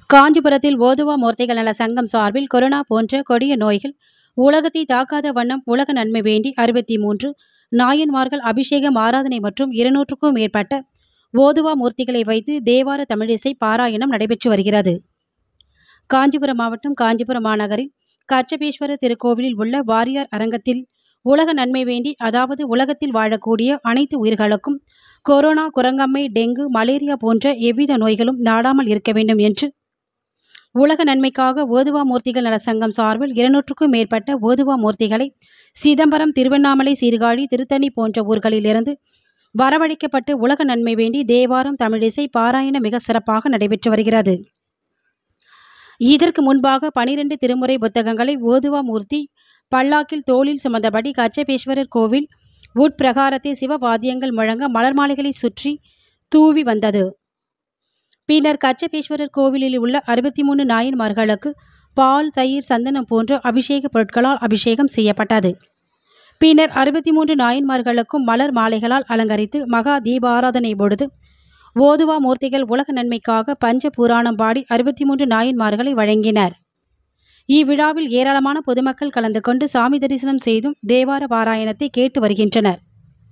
காஞ்சிபுரத்தில் ஓதுவா மூர்த்திகள் நல சங்கம் சார்பில் கொரோனா போன்ற கொடிய நோய்கள் உலகத்தை தாக்காத வண்ணம் உலக நன்மை வேண்டி அறுபத்தி மூன்று நாயன்மார்கள் அபிஷேகம் ஆராதனை மற்றும் இருநூற்றுக்கும் மேற்பட்ட ஓதுவா மூர்த்திகளை வைத்து தேவார தமிழிசை பாராயணம் நடைபெற்று வருகிறது காஞ்சிபுரம் மாவட்டம் காஞ்சிபுரம் மாநகரில் கச்சபேஸ்வரர் திருக்கோவிலில் உள்ள வாரியார் அரங்கத்தில் உலக நன்மை வேண்டி அதாவது உலகத்தில் வாழக்கூடிய அனைத்து உயிர்களுக்கும் கொரோனா குரங்கம்மை டெங்கு மலேரியா போன்ற எவ்வித நோய்களும் நாடாமல் இருக்க வேண்டும் என்று உலக நன்மைக்காக ஓதுவா மூர்த்திகள் நல சங்கம் சார்பில் இருநூற்றுக்கும் மேற்பட்ட ஓதுவா மூர்த்திகளை சிதம்பரம் திருவண்ணாமலை சீர்காழி திருத்தணி போன்ற ஊர்களிலிருந்து வரவழைக்கப்பட்டு உலக நன்மை வேண்டி தேவாரம் தமிழிசை பாராயணம் மிக சிறப்பாக நடைபெற்று வருகிறது இதற்கு முன்பாக பனிரெண்டு திருமுறை புத்தகங்களை ஓதுவா மூர்த்தி பல்லாக்கில் தோளில் சுமந்தபடி கச்சபேஸ்வரர் கோவில் உட்பிரகாரத்தை சிவவாத்தியங்கள் முழங்க மலர் மாலைகளை சுற்றி தூவி வந்தது பின்னர் கச்சபேஸ்வரர் கோவிலில் உள்ள அறுபத்தி மூணு நாயன்மார்களுக்கு பால் தயிர் சந்தனம் போன்ற அபிஷேக பொருட்களால் அபிஷேகம் செய்யப்பட்டது பின்னர் அறுபத்தி மூன்று நாயன்மார்களுக்கும் மலர் மாலைகளால் அலங்கரித்து மகா தீபாராதனை பொழுது ஓதுவா மூர்த்திகள் உலக நன்மைக்காக பஞ்ச புராணம் பாடி அறுபத்தி மூன்று நாயன்மார்களை வழங்கினர் இவ்விழாவில் ஏராளமான பொதுமக்கள் கலந்து கொண்டு சாமி தரிசனம் செய்தும் தேவார பாராயணத்தை கேட்டு வருகின்றனர்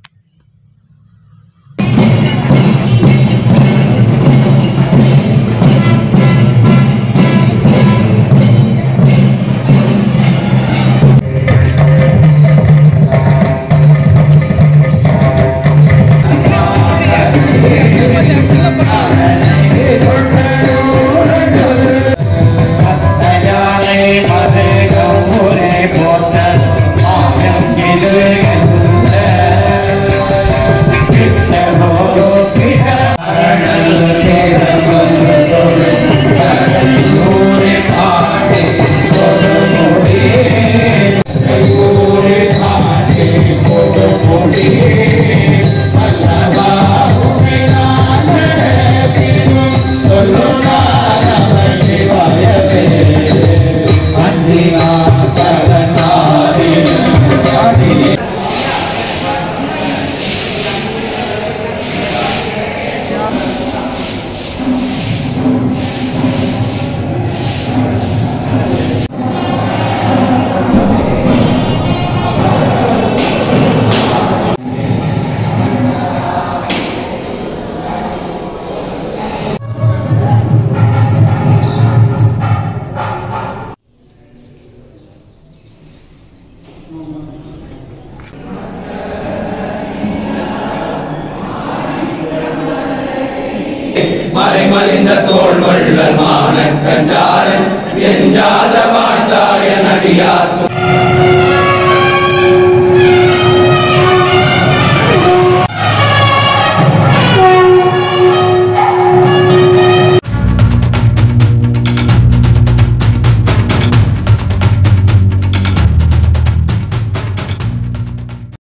தயாரை மருகம் முறை போட்ட மாயம் இது என்ற கிட்டமோ மறைமறிந்த தோல் வள்ளல் மானக்கஞ்சாரன் எஞ்சாத வாழ்ந்தாய நடியார்க்கு